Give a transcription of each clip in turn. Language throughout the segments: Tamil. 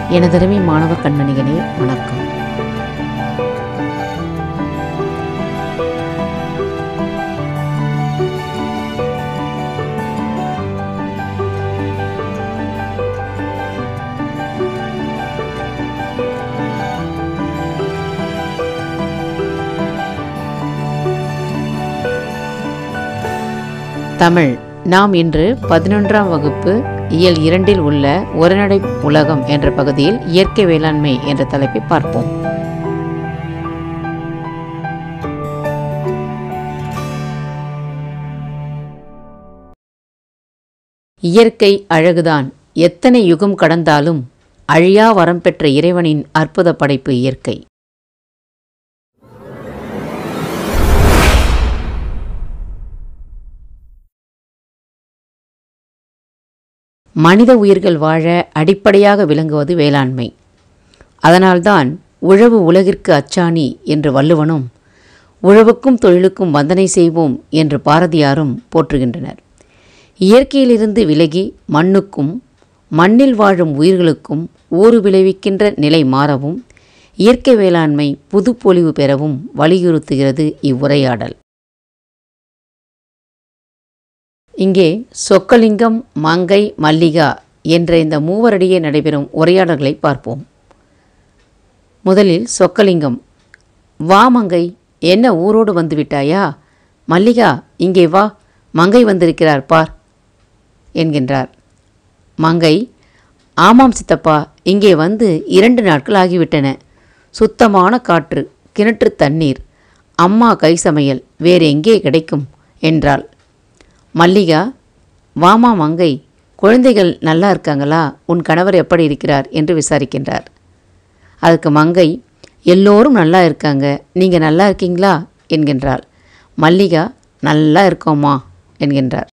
எனதருமை மாணவ கண்மணிகளே வணக்கம் தமிழ் நாம் இன்று பதினொன்றாம் வகுப்பு இயல் இரண்டில் உள்ள ஒருநடை உலகம் என்ற பகுதியில் இயற்கை வேளாண்மை என்ற தலைப்பை பார்ப்போம் இயற்கை அழகுதான் எத்தனை யுகம் கடந்தாலும் அழியா வரம் பெற்ற இறைவனின் அற்புத படைப்பு இயற்கை மனித உயிர்கள் வாழ அடிப்படையாக விளங்குவது வேளாண்மை அதனால்தான் உழவு உலகிற்கு அச்சாணி என்று வள்ளுவனும் உழவுக்கும் தொழிலுக்கும் வந்தனை செய்வோம் என்று பாரதியாரும் போற்றுகின்றனர் இயற்கையிலிருந்து விலகி மண்ணுக்கும் மண்ணில் வாழும் உயிர்களுக்கும் ஊறு விளைவிக்கின்ற நிலை மாறவும் இயற்கை வேளாண்மை புதுப்பொலிவு பெறவும் வலியுறுத்துகிறது இவ்வுரையாடல் இங்கே சொக்கலிங்கம் மங்கை மல்லிகா என்ற இந்த மூவரிடையே நடைபெறும் உரையாடல்களை பார்ப்போம் முதலில் சொக்கலிங்கம் வா மங்கை என்ன ஊரோடு வந்து விட்டாயா மல்லிகா இங்கே வா மங்கை வந்திருக்கிறார் பார் என்கின்றார் மங்கை ஆமாம் சித்தப்பா இங்கே வந்து இரண்டு நாட்கள் ஆகிவிட்டன சுத்தமான காற்று கிணற்று தண்ணீர் அம்மா கை சமையல் வேறு எங்கே கிடைக்கும் என்றாள் மல்லிகா வாமா மங்கை குழந்தைகள் நல்லா இருக்காங்களா உன் கணவர் எப்படி இருக்கிறார் என்று விசாரிக்கின்றார் அதுக்கு மங்கை எல்லோரும் நல்லா இருக்காங்க நீங்கள் நல்லா இருக்கீங்களா என்கின்றாள் மல்லிகா நல்லா இருக்கோம்மா என்கின்றார்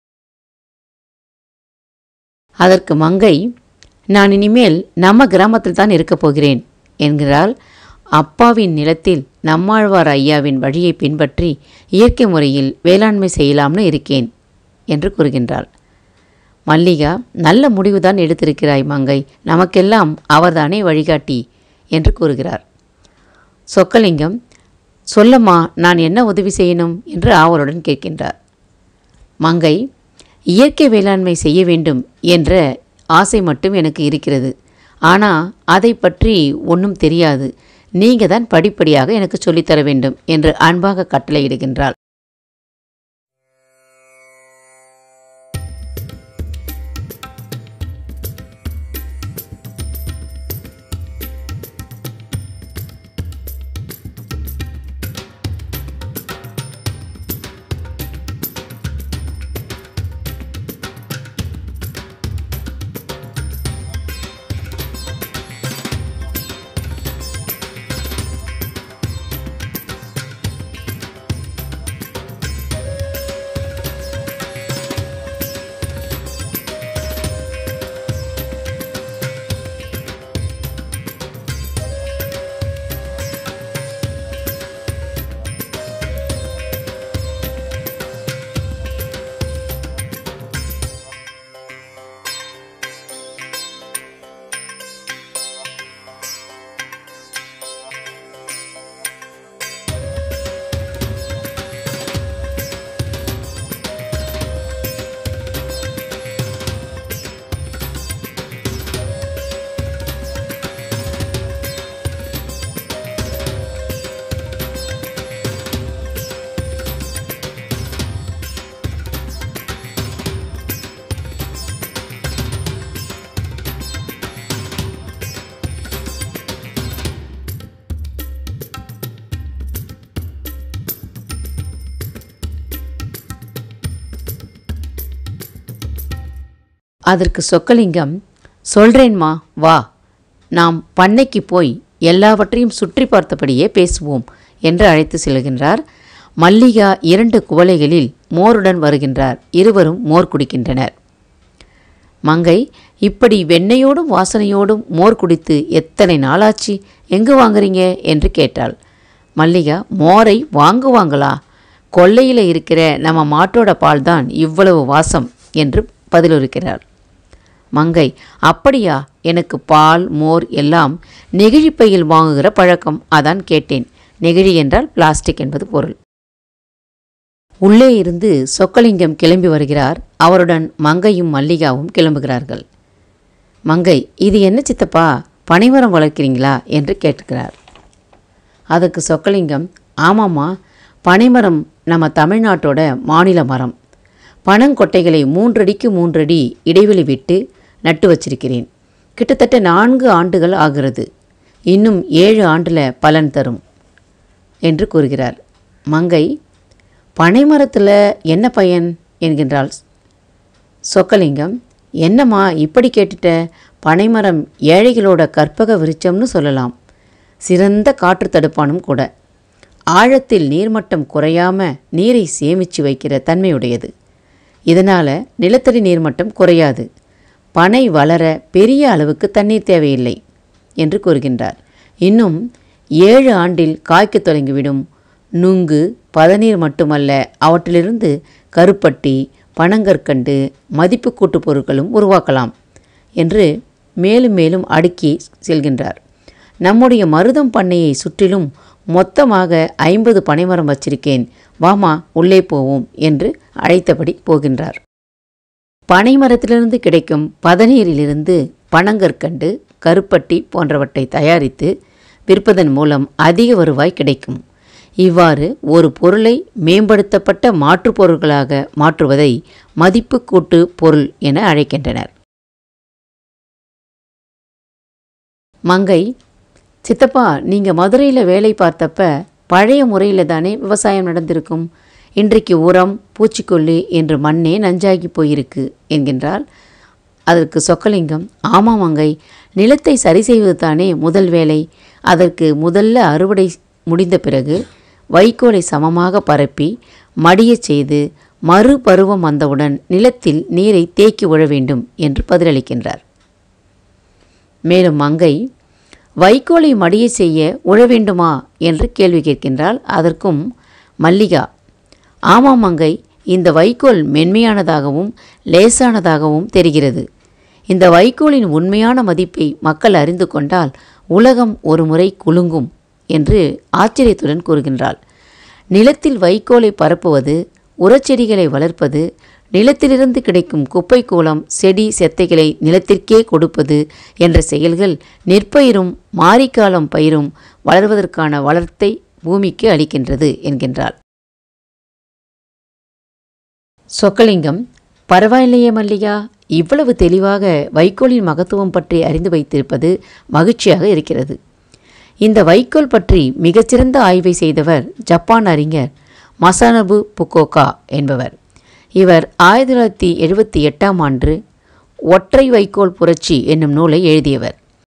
அதற்கு மங்கை நான் இனிமேல் நம்ம கிராமத்தில் தான் இருக்கப் போகிறேன் என்கிறாள் அப்பாவின் நிலத்தில் நம்மாழ்வார் ஐயாவின் வழியை பின்பற்றி இயற்கை முறையில் வேளாண்மை செய்யலாம்னு இருக்கேன் என்று கூறுகின்றாள் மல்லிகா நல்ல முடிவுதான் எடுத்திருக்கிறாய் மங்கை நமக்கெல்லாம் அவர்தானே வழிகாட்டி என்று கூறுகிறார் சொக்கலிங்கம் சொல்லம்மா நான் என்ன உதவி செய்யணும் என்று ஆவலுடன் கேட்கின்றார் மங்கை இயற்கை வேளாண்மை செய்ய வேண்டும் என்ற ஆசை மட்டும் எனக்கு இருக்கிறது ஆனால் அதை பற்றி ஒன்றும் தெரியாது நீங்கள் தான் படிப்படியாக எனக்கு சொல்லித்தர வேண்டும் என்று அன்பாக கட்டளையிடுகின்றாள் அதற்கு சொக்கலிங்கம் சொல்றேன்மா வா நாம் பண்ணைக்கு போய் எல்லாவற்றையும் சுற்றி பார்த்தபடியே பேசுவோம் என்று அழைத்து செல்கின்றார் மல்லிகா இரண்டு குவளைகளில் மோருடன் வருகின்றார் இருவரும் மோர் குடிக்கின்றனர் மங்கை இப்படி வெண்ணையோடும் வாசனையோடும் மோர் குடித்து எத்தனை நாளாச்சு எங்கு வாங்குறீங்க என்று கேட்டாள் மல்லிகா மோரை வாங்குவாங்களா கொல்லையில் இருக்கிற நம்ம மாட்டோட பால் தான் இவ்வளவு வாசம் என்று பதிலளிக்கிறாள் மங்கை அப்படியா எனக்கு பால் மோர் எல்லாம் நெகிழிப்பையில் வாங்குகிற பழக்கம் அதான் கேட்டேன் நெகிழி என்றால் பிளாஸ்டிக் என்பது பொருள் உள்ளே இருந்து சொக்கலிங்கம் கிளம்பி வருகிறார் அவருடன் மங்கையும் மல்லிகாவும் கிளம்புகிறார்கள் மங்கை இது என்ன சித்தப்பா பனைமரம் வளர்க்கிறீங்களா என்று கேட்கிறார் அதுக்கு சொக்கலிங்கம் ஆமாம்மா பனைமரம் நம்ம தமிழ்நாட்டோட மாநில மரம் பனங்கொட்டைகளை மூன்றடிக்கு மூன்றடி இடைவெளி விட்டு நட்டு வச்சிருக்கிறேன் கிட்டத்தட்ட நான்கு ஆண்டுகள் ஆகிறது இன்னும் ஏழு ஆண்டில் பலன் தரும் என்று கூறுகிறார் மங்கை பனைமரத்தில் என்ன பயன் என்கின்றாள் சொக்கலிங்கம் என்னம்மா இப்படி கேட்டுட்ட பனைமரம் ஏழைகளோட கற்பக விருட்சம்னு சொல்லலாம் சிறந்த காற்று தடுப்பானும் கூட ஆழத்தில் நீர்மட்டம் குறையாம நீரை சேமித்து வைக்கிற தன்மையுடையது இதனால் நிலத்தடி நீர்மட்டம் குறையாது பனை வளர பெரிய அளவுக்கு தண்ணீர் தேவையில்லை என்று கூறுகின்றார் இன்னும் ஏழு ஆண்டில் காய்க்கத் தொடங்கிவிடும் நுங்கு பதநீர் மட்டுமல்ல அவற்றிலிருந்து கருப்பட்டி பனங்கற்கண்டு மதிப்பு கூட்டுப் பொருட்களும் உருவாக்கலாம் என்று மேலும் மேலும் அடுக்கி செல்கின்றார் நம்முடைய மருதம் பண்ணையை சுற்றிலும் மொத்தமாக ஐம்பது பனைமரம் வச்சிருக்கேன் வாமா உள்ளே போவோம் என்று அழைத்தபடி போகின்றார் பனைமரத்திலிருந்து கிடைக்கும் பதநீரிலிருந்து பனங்கற்கண்டு கருப்பட்டி போன்றவற்றை தயாரித்து விற்பதன் மூலம் அதிக வருவாய் கிடைக்கும் இவ்வாறு ஒரு பொருளை மேம்படுத்தப்பட்ட மாற்றுப் பொருட்களாக மாற்றுவதை மதிப்பு கூட்டு பொருள் என அழைக்கின்றனர் மங்கை சித்தப்பா நீங்கள் மதுரையில் வேலை பார்த்தப்ப பழைய முறையில் தானே விவசாயம் நடந்திருக்கும் இன்றைக்கு உரம் பூச்சிக்கொல்லி என்று மண்ணே நஞ்சாகி போயிருக்கு என்கின்றால் அதற்கு சொக்கலிங்கம் ஆமாம் மங்கை நிலத்தை சரி செய்வது தானே முதல் வேலை அதற்கு முதல்ல அறுவடை முடிந்த பிறகு வைக்கோலை சமமாக பரப்பி மடியச் செய்து மறு பருவம் வந்தவுடன் நிலத்தில் நீரை தேக்கி விழ வேண்டும் என்று பதிலளிக்கின்றார் மேலும் மங்கை வைக்கோலை மடிய செய்ய உழ வேண்டுமா என்று கேள்வி கேட்கின்றாள் அதற்கும் மல்லிகா ஆமாம் மங்கை இந்த வைக்கோல் மென்மையானதாகவும் லேசானதாகவும் தெரிகிறது இந்த வைக்கோலின் உண்மையான மதிப்பை மக்கள் அறிந்து கொண்டால் உலகம் ஒரு முறை குலுங்கும் என்று ஆச்சரியத்துடன் கூறுகின்றாள் நிலத்தில் வைக்கோலை பரப்புவது உரச்செடிகளை வளர்ப்பது நிலத்திலிருந்து கிடைக்கும் குப்பை கூலம் செடி செத்தைகளை நிலத்திற்கே கொடுப்பது என்ற செயல்கள் நெற்பயிரும் மாரிக்காலம் பயிரும் வளர்வதற்கான வளர்த்தை பூமிக்கு அளிக்கின்றது என்கின்றாள் சொக்கலிங்கம் பரவாயில்லையே மல்லிகா இவ்வளவு தெளிவாக வைக்கோலின் மகத்துவம் பற்றி அறிந்து வைத்திருப்பது மகிழ்ச்சியாக இருக்கிறது இந்த வைக்கோல் பற்றி மிகச்சிறந்த ஆய்வை செய்தவர் ஜப்பான் அறிஞர் மசானபு புக்கோகா என்பவர் இவர் ஆயிரத்தி தொள்ளாயிரத்தி எழுபத்தி எட்டாம் ஆண்டு ஒற்றை வைக்கோல் புரட்சி என்னும் நூலை எழுதியவர்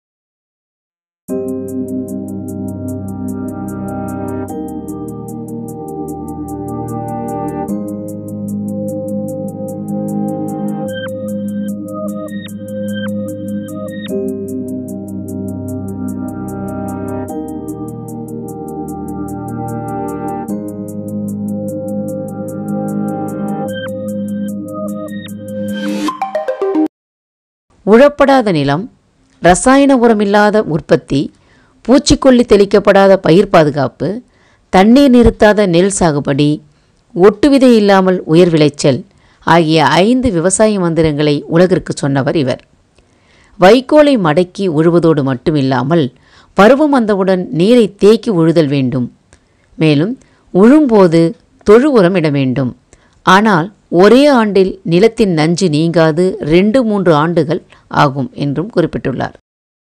உழப்படாத நிலம் ரசாயன உரமில்லாத உற்பத்தி பூச்சிக்கொல்லி தெளிக்கப்படாத பயிர் பாதுகாப்பு தண்ணீர் நிறுத்தாத நெல் சாகுபடி ஒட்டு விதை இல்லாமல் உயர் விளைச்சல் ஆகிய ஐந்து விவசாய மந்திரங்களை உலகிற்கு சொன்னவர் இவர் வைக்கோலை மடக்கி உழுவதோடு மட்டுமில்லாமல் பருவம் வந்தவுடன் நீரை தேக்கி உழுதல் வேண்டும் மேலும் உழும்போது தொழு உரம் இட வேண்டும் ஆனால் ஒரே ஆண்டில் நிலத்தின் நஞ்சு நீங்காது ரெண்டு மூன்று ஆண்டுகள் ஆகும் என்றும் குறிப்பிட்டுள்ளார்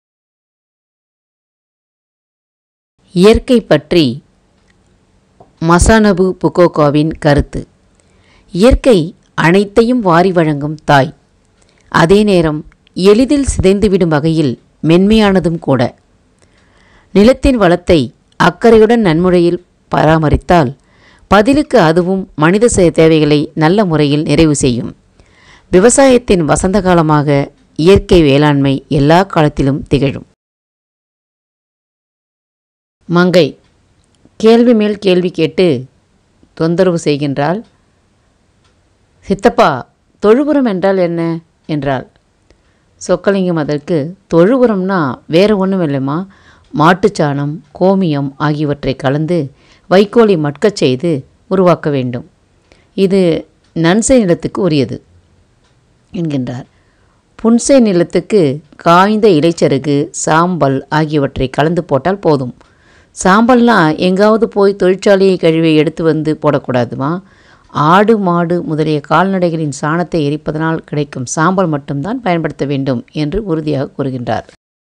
இயற்கை பற்றி மசானபு புகோகாவின் கருத்து இயற்கை அனைத்தையும் வாரி வழங்கும் தாய் அதே நேரம் எளிதில் சிதைந்துவிடும் வகையில் மென்மையானதும் கூட நிலத்தின் வளத்தை அக்கறையுடன் நன்முறையில் பராமரித்தால் பதிலுக்கு அதுவும் மனித சே- தேவைகளை நல்ல முறையில் நிறைவு செய்யும் விவசாயத்தின் வசந்த காலமாக இயற்கை வேளாண்மை எல்லா காலத்திலும் திகழும் மங்கை கேள்வி மேல் கேள்வி கேட்டு தொந்தரவு செய்கின்றாள் சித்தப்பா தொழுபுரம் என்றால் என்ன என்றாள் சொக்கலிங்கம் அதற்கு தொழு உரம்னா வேற ஒன்றும் இல்லைம்மா மாட்டுச்சாணம் கோமியம் ஆகியவற்றை கலந்து வைக்கோலை மட்கச் செய்து உருவாக்க வேண்டும் இது நன்சை நிலத்துக்கு உரியது என்கின்றார் புன்சை நிலத்துக்கு காய்ந்த இலைச்சருகு சாம்பல் ஆகியவற்றை கலந்து போட்டால் போதும் சாம்பல்லாம் எங்காவது போய் தொழிற்சாலையை கழுவி எடுத்து வந்து போடக்கூடாதுமா ஆடு மாடு முதலிய கால்நடைகளின் சாணத்தை எரிப்பதனால் கிடைக்கும் சாம்பல் மட்டும்தான் பயன்படுத்த வேண்டும் என்று உறுதியாக கூறுகின்றார்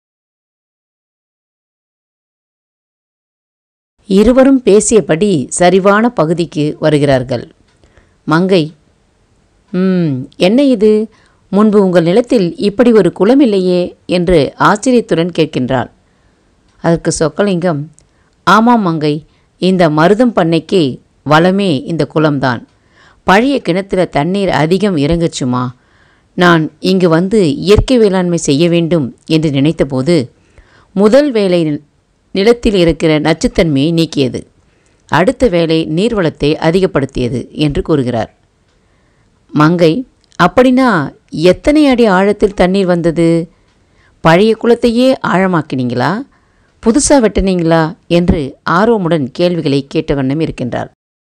இருவரும் பேசியபடி சரிவான பகுதிக்கு வருகிறார்கள் மங்கை ம் என்ன இது முன்பு உங்கள் நிலத்தில் இப்படி ஒரு குளம் இல்லையே என்று ஆச்சரியத்துடன் கேட்கின்றாள் அதற்கு சொக்கலிங்கம் ஆமாம் மங்கை இந்த மருதம் பண்ணைக்கு வளமே இந்த குளம்தான் பழைய கிணத்துல தண்ணீர் அதிகம் இறங்குச்சுமா நான் இங்கு வந்து இயற்கை வேளாண்மை செய்ய வேண்டும் என்று நினைத்தபோது முதல் வேலை நிலத்தில் இருக்கிற நச்சுத்தன்மையை நீக்கியது அடுத்த வேலை நீர்வளத்தை அதிகப்படுத்தியது என்று கூறுகிறார் மங்கை அப்படின்னா எத்தனை அடி ஆழத்தில் தண்ணீர் வந்தது பழைய குளத்தையே ஆழமாக்கினீங்களா புதுசாக வெட்டினீங்களா என்று ஆர்வமுடன் கேள்விகளை கேட்ட வண்ணம் இருக்கின்றார்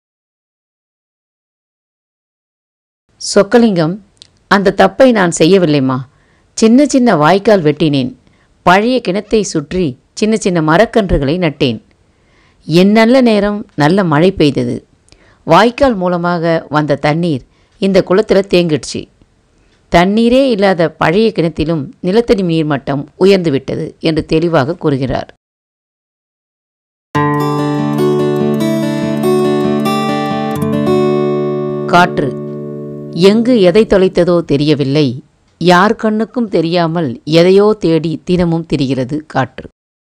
சொக்கலிங்கம் அந்த தப்பை நான் செய்யவில்லைம்மா சின்ன சின்ன வாய்க்கால் வெட்டினேன் பழைய கிணத்தை சுற்றி சின்ன சின்ன மரக்கன்றுகளை நட்டேன் என் நல்ல நேரம் நல்ல மழை பெய்தது வாய்க்கால் மூலமாக வந்த தண்ணீர் இந்த குளத்தில் தேங்கிடுச்சு தண்ணீரே இல்லாத பழைய கிணத்திலும் நிலத்தடி நீர்மட்டம் உயர்ந்து விட்டது என்று தெளிவாக கூறுகிறார் காற்று எங்கு எதை தொலைத்ததோ தெரியவில்லை யார் கண்ணுக்கும் தெரியாமல் எதையோ தேடி தினமும் திரிகிறது காற்று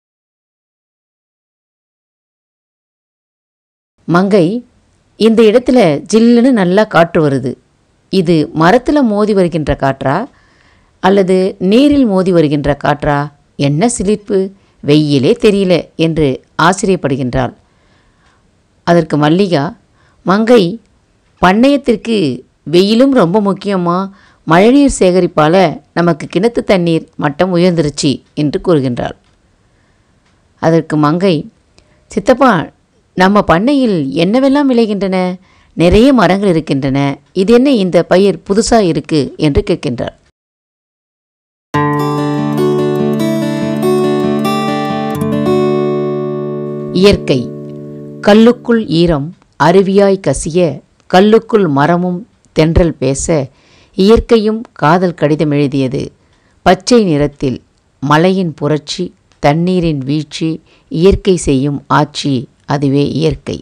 மங்கை இந்த இடத்துல ஜில்லுன்னு நல்லா காற்று வருது இது மரத்தில் மோதி வருகின்ற காற்றா அல்லது நீரில் மோதி வருகின்ற காற்றா என்ன சிலிர்ப்பு வெயிலே தெரியல என்று ஆச்சரியப்படுகின்றாள் அதற்கு மல்லிகா மங்கை பண்ணையத்திற்கு வெயிலும் ரொம்ப முக்கியமா மழைநீர் சேகரிப்பால நமக்கு கிணத்து தண்ணீர் மட்டம் உயர்ந்துருச்சு என்று கூறுகின்றாள் அதற்கு மங்கை சித்தப்பா நம்ம பண்ணையில் என்னவெல்லாம் விளைகின்றன நிறைய மரங்கள் இருக்கின்றன இது என்ன இந்த பயிர் புதுசா இருக்கு என்று கேட்கின்றார் இயற்கை கல்லுக்குள் ஈரம் அருவியாய் கசிய கல்லுக்குள் மரமும் தென்றல் பேச இயற்கையும் காதல் கடிதம் எழுதியது பச்சை நிறத்தில் மலையின் புரட்சி தண்ணீரின் வீழ்ச்சி இயற்கை செய்யும் ஆட்சி அதுவே இயற்கை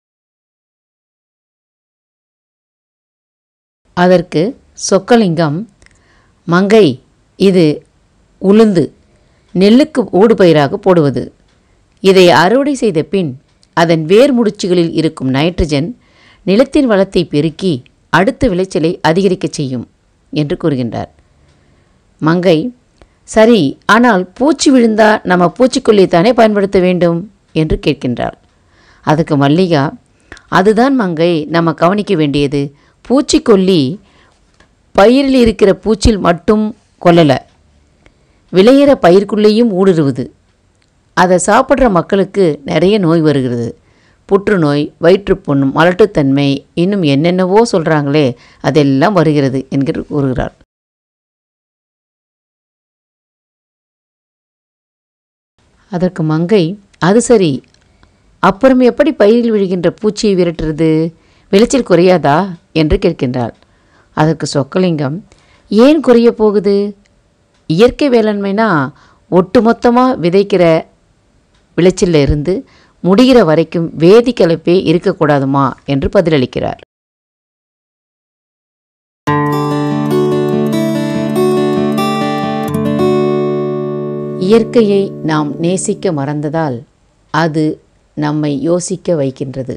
அதற்கு சொக்கலிங்கம் மங்கை இது உளுந்து நெல்லுக்கு ஊடுபயிராக போடுவது இதை அறுவடை செய்த பின் அதன் வேர் முடிச்சுகளில் இருக்கும் நைட்ரஜன் நிலத்தின் வளத்தை பெருக்கி அடுத்த விளைச்சலை அதிகரிக்கச் செய்யும் என்று கூறுகின்றார் மங்கை சரி ஆனால் பூச்சி விழுந்தா நம்ம பூச்சிக்கொல்லியை தானே பயன்படுத்த வேண்டும் என்று கேட்கின்றாள் அதுக்கு மல்லிகா அதுதான் மங்கை நம்ம கவனிக்க வேண்டியது பூச்சிக்கொல்லி பயிரில் இருக்கிற பூச்சில் மட்டும் கொல்லலை விளையிற பயிர்க்குள்ளேயும் ஊடுருவுது அதை சாப்பிட்ற மக்களுக்கு நிறைய நோய் வருகிறது புற்றுநோய் வயிற்றுப்புண் மலட்டுத்தன்மை இன்னும் என்னென்னவோ சொல்கிறாங்களே அதெல்லாம் வருகிறது என்கிற கூறுகிறார் அதற்கு மங்கை அது சரி அப்புறம் எப்படி பயிரில் விழுகின்ற பூச்சியை விரட்டுறது விளைச்சல் குறையாதா என்று கேட்கின்றாள் அதற்கு சொக்கலிங்கம் ஏன் குறைய போகுது இயற்கை வேளாண்மைனா ஒட்டுமொத்தமாக விதைக்கிற விளைச்சல்ல இருந்து முடிகிற வரைக்கும் வேதி கலப்பே இருக்கக்கூடாதுமா என்று பதிலளிக்கிறார் இயற்கையை நாம் நேசிக்க மறந்ததால் அது நம்மை யோசிக்க வைக்கின்றது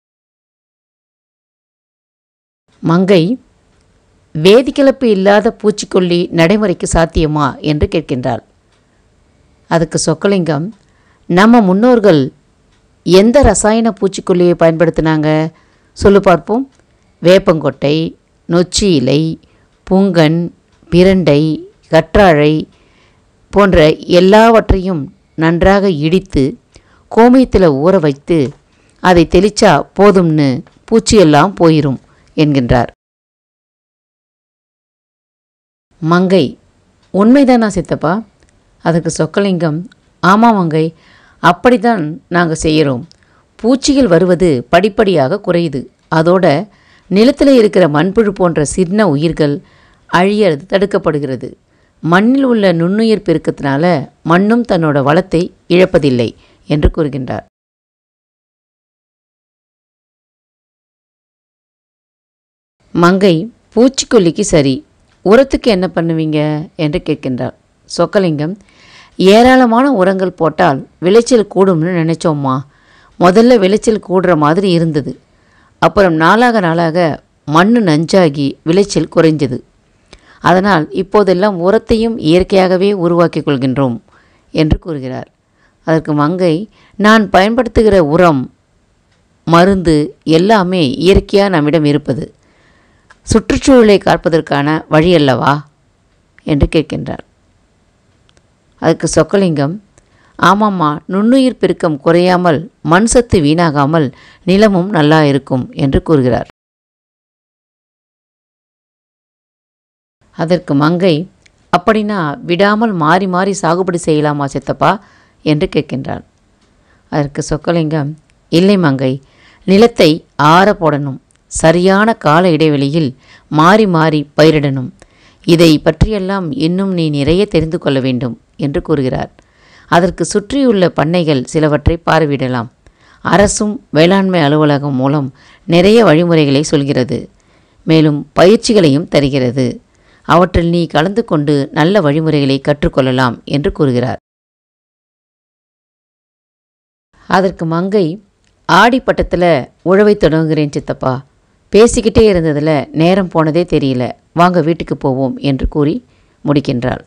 மங்கை வேதிக்கலப்பு இல்லாத பூச்சிக்கொல்லி நடைமுறைக்கு சாத்தியமா என்று கேட்கின்றாள் அதுக்கு சொக்கலிங்கம் நம்ம முன்னோர்கள் எந்த ரசாயன பூச்சிக்கொல்லியை பயன்படுத்தினாங்க சொல்லு பார்ப்போம் வேப்பங்கொட்டை நொச்சி இலை புங்கன் பிரண்டை கற்றாழை போன்ற எல்லாவற்றையும் நன்றாக இடித்து கோமியத்தில் ஊற வைத்து அதை தெளிச்சா போதும்னு பூச்சியெல்லாம் போயிரும் என்கின்றார் மங்கை உண்மைதானா சித்தப்பா அதுக்கு சொக்கலிங்கம் ஆமாம் மங்கை அப்படித்தான் நாங்கள் செய்கிறோம் பூச்சிகள் வருவது படிப்படியாக குறையுது அதோட நிலத்தில் இருக்கிற மண்புழு போன்ற சின்ன உயிர்கள் அழியறது தடுக்கப்படுகிறது மண்ணில் உள்ள நுண்ணுயிர் பெருக்கத்தினால மண்ணும் தன்னோட வளத்தை இழப்பதில்லை என்று கூறுகின்றார் மங்கை பூச்சிக்கொல்லிக்கு சரி உரத்துக்கு என்ன பண்ணுவீங்க என்று கேட்கின்றார் சொக்கலிங்கம் ஏராளமான உரங்கள் போட்டால் விளைச்சல் கூடும்னு நினைச்சோம்மா முதல்ல விளைச்சல் கூடுற மாதிரி இருந்தது அப்புறம் நாளாக நாளாக மண் நஞ்சாகி விளைச்சல் குறைஞ்சது அதனால் இப்போதெல்லாம் உரத்தையும் இயற்கையாகவே உருவாக்கிக் கொள்கின்றோம் என்று கூறுகிறார் அதற்கு மங்கை நான் பயன்படுத்துகிற உரம் மருந்து எல்லாமே இயற்கையாக நம்மிடம் இருப்பது சுற்றுச்சூழலை காப்பதற்கான வழி அல்லவா என்று கேட்கின்றார் அதுக்கு சொக்கலிங்கம் ஆமாம்மா நுண்ணுயிர் பெருக்கம் குறையாமல் மண் சத்து வீணாகாமல் நிலமும் நல்லா இருக்கும் என்று கூறுகிறார் அதற்கு மங்கை அப்படின்னா விடாமல் மாறி மாறி சாகுபடி செய்யலாமா சித்தப்பா என்று கேட்கின்றாள் அதற்கு சொக்கலிங்கம் இல்லை மங்கை நிலத்தை ஆற போடணும் சரியான கால இடைவெளியில் மாறி மாறி பயிரிடணும் இதை பற்றியெல்லாம் இன்னும் நீ நிறைய தெரிந்து கொள்ள வேண்டும் என்று கூறுகிறார் அதற்கு சுற்றியுள்ள பண்ணைகள் சிலவற்றை பார்வையிடலாம் அரசும் வேளாண்மை அலுவலகம் மூலம் நிறைய வழிமுறைகளை சொல்கிறது மேலும் பயிற்சிகளையும் தருகிறது அவற்றில் நீ கலந்து கொண்டு நல்ல வழிமுறைகளை கற்றுக்கொள்ளலாம் என்று கூறுகிறார் அதற்கு மங்கை ஆடிப்பட்டத்தில் உழவை தொடங்குகிறேன் சித்தப்பா பேசிக்கிட்டே இருந்ததில் நேரம் போனதே தெரியல வாங்க வீட்டுக்கு போவோம் என்று கூறி முடிக்கின்றாள்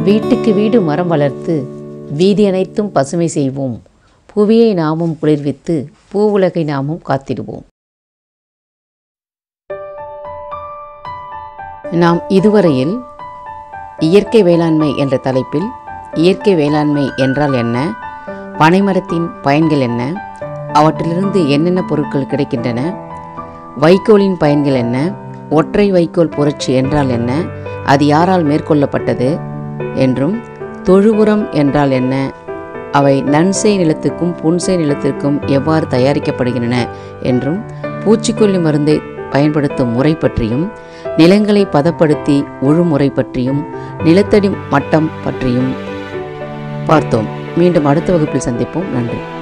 வீட்டுக்கு வீடு மரம் வளர்த்து வீதி அனைத்தும் பசுமை செய்வோம் புவியை நாமும் குளிர்வித்து பூவுலகை நாமும் காத்திடுவோம் நாம் இதுவரையில் இயற்கை வேளாண்மை என்ற தலைப்பில் இயற்கை வேளாண்மை என்றால் என்ன பனைமரத்தின் பயன்கள் என்ன அவற்றிலிருந்து என்னென்ன பொருட்கள் கிடைக்கின்றன வைக்கோலின் பயன்கள் என்ன ஒற்றை வைக்கோல் புரட்சி என்றால் என்ன அது யாரால் மேற்கொள்ளப்பட்டது என்றும் தொழு உரம் என்றால் என்ன அவை நன்சை நிலத்துக்கும் புன்சை நிலத்திற்கும் எவ்வாறு தயாரிக்கப்படுகின்றன என்றும் பூச்சிக்கொல்லி மருந்தை பயன்படுத்தும் முறை பற்றியும் நிலங்களை பதப்படுத்தி உழுமுறை பற்றியும் நிலத்தடி மட்டம் பற்றியும் பார்த்தோம் மீண்டும் அடுத்த வகுப்பில் சந்திப்போம் நன்றி